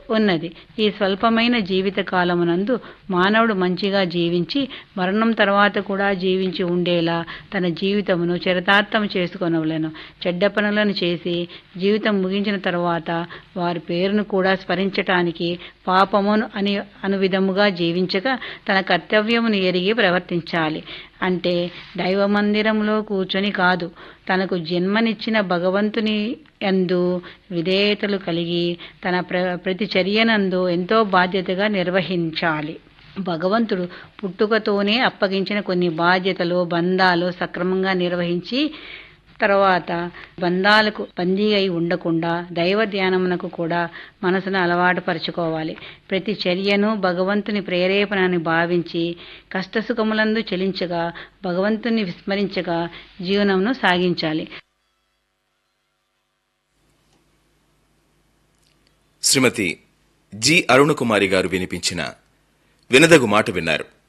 ఉన్నది ఈ స్వల్పమైన జీవిత కాలమునందు మానవుడు మంచిగా జీవించి మరణం తర్వాత కూడా జీవించి ఉండేలా తన జీవితమును చరితార్థం చేసుకొనవలెను చెడ్డ పనులను చేసి జీవితం ముగించిన తర్వాత వారి పేరును కూడా స్మరించటానికి పాపమును అని అను విధముగా జీవించక తన కర్తవ్యమును ఎరిగి ప్రవర్తించాలి అంటే దైవ మందిరంలో కూర్చొని కాదు తనకు జన్మనిచ్చిన భగవంతుని యందు విధేయతలు కలిగి తన ప్ర ప్రతి చర్యనందు ఎంతో బాధ్యతగా నిర్వహించాలి భగవంతుడు పుట్టుకతోనే అప్పగించిన కొన్ని బాధ్యతలు బంధాలు సక్రమంగా నిర్వహించి తర్వాత బంధాలకు బందీ అయి ఉండకుండా దైవ ధ్యానమునకు కూడా మనసును అలవాటు పరుచుకోవాలి ప్రతి చర్యను భగవంతుని ప్రేరేపణని భావించి కష్టసుఖములందు చెలించగా భగవంతుని విస్మరించగా జీవనమును సాగించాలి శ్రీమతి జి అరుణకుమారి గారు వినిపించిన వినదగు మాట విన్నారు